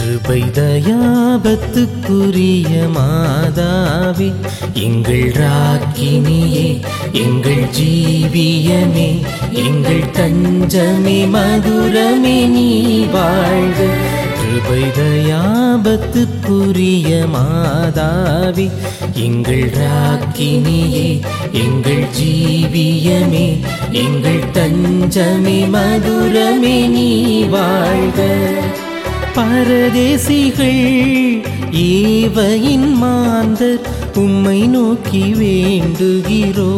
கிருபை தயாபத்துக்குரிய மாதாவே எங்கள் ராக்கினியே எங்கள் ஜீவியமே எங்கள் தஞ்சமே மதுரமே நீ வாழ்க கிருபை தயாபத்துக்குரிய மாதாவே எங்கள் ராக்கினியே எங்கள் ஜீவியமே எங்கள் தஞ்சமே மதுரமே நீ வாழ்க பரதேசிகள் ஏவையின் மாந்தர் உம்மை நோக்கி வேண்டுகிறோ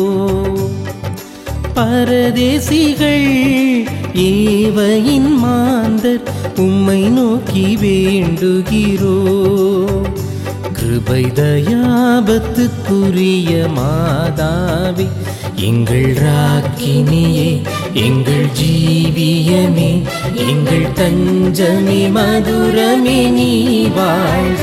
பரதேசிகள் ஏவையின் மாந்தர் உம்மை நோக்கி வேண்டுகிறோ கிருபை தயாபத்துக்குரிய மாதாவே எங்கள் ராக்கினியே எங்கள் ஜீவியமே எங்கள் தஞ்சமே மதுரமே நீ வாழ்க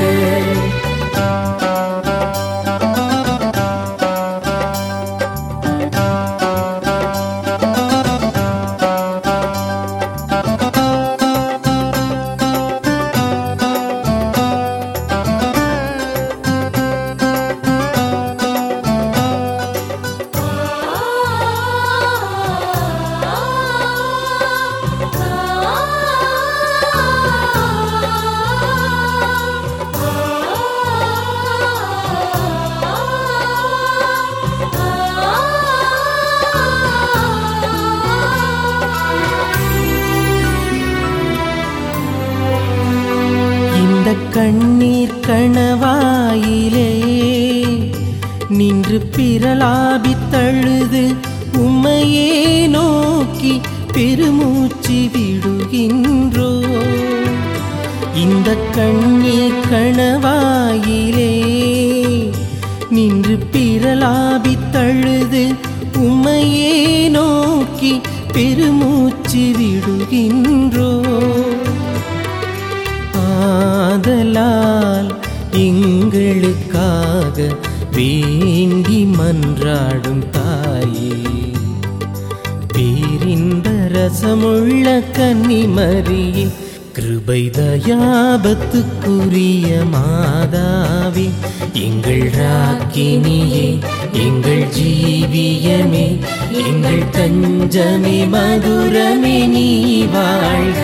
இந்த கண்ணீர் கணவாயிலே நின்று பிரலாபி தழுது உம்மையே நோக்கி பெருமூச்சு விடுகின்றோ இந்த கண்ணீர் கணவாயிலே நின்று பிரலாபி தழுது உம்மையே நோக்கி பெருமூச்சு விடுகின்றோ ஆதலால் எங்களுக்காக வேண்டி மன்றாடும் தாயே பேரின்ப ரசமுள்ள கன்னிமரியே கிருபை தயாபத்துக்குரிய மாதாவே எங்கள் ராக்கினியே எங்கள் ஜீவியமே எங்கள் தஞ்சமே மதுரமே நீ வாழ்க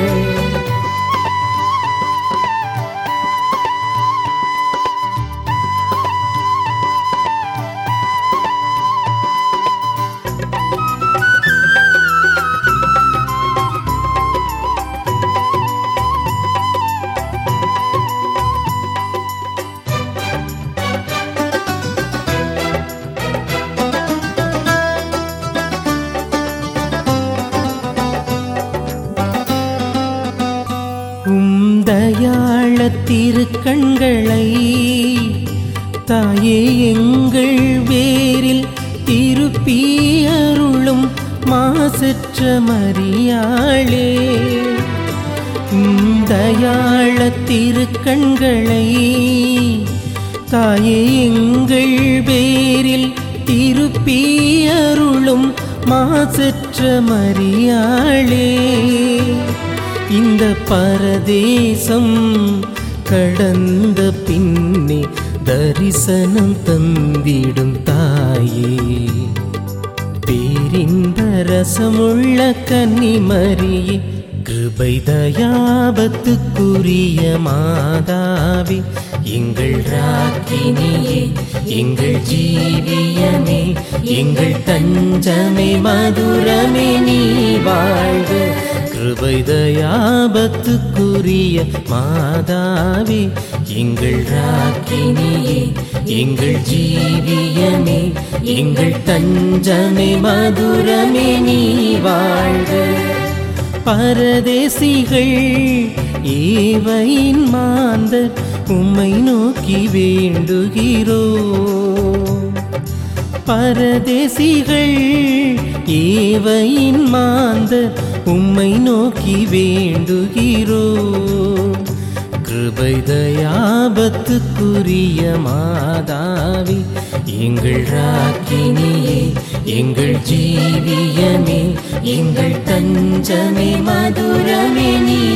உந்தயாழ திருக்கண்களை தாயே எங்கள் வேரில் திருப்பி அருளும் மாசற்ற மரியாளே உந்தயாழ திருக்கண்களை தாயே எங்கள் வேரில் திருப்பி அருளும் மாசற்ற மரியாளே இந்த பரதேசம் கடந்த பின்னே தரிசனம் தந்திடும் தாயே பேரின்ப ரசமுள்ள கன்னிமரியே கிருபை தயாபத்துக்குரிய மாதாவே எங்கள் ராக்கினியே எங்கள் ஜீவியமே எங்கள் தஞ்சமே மதுரமே நீ வாழ்க கிருபை தயாபத்துக்குரிய மாதாவே எங்கள் ராக்கினியே எங்கள் ஜீவியமே எங்கள் தஞ்சமே மதுரமே நீ வாழ்க பரதேசிகள் ஏவையின் மாந்தர் உம்மை நோக்கி வேண்டுகிறோ பரதேசிகள் ஏவையின் மாந்தர் உம்மை நோக்கி வேண்டுகிறோ கிருபை தயாபத்துக்குரிய மாதாவி எங்கள் ராக்கினியே எங்கள் ஜீவியமே எங்கள் தஞ்சமே மதுரமே நீ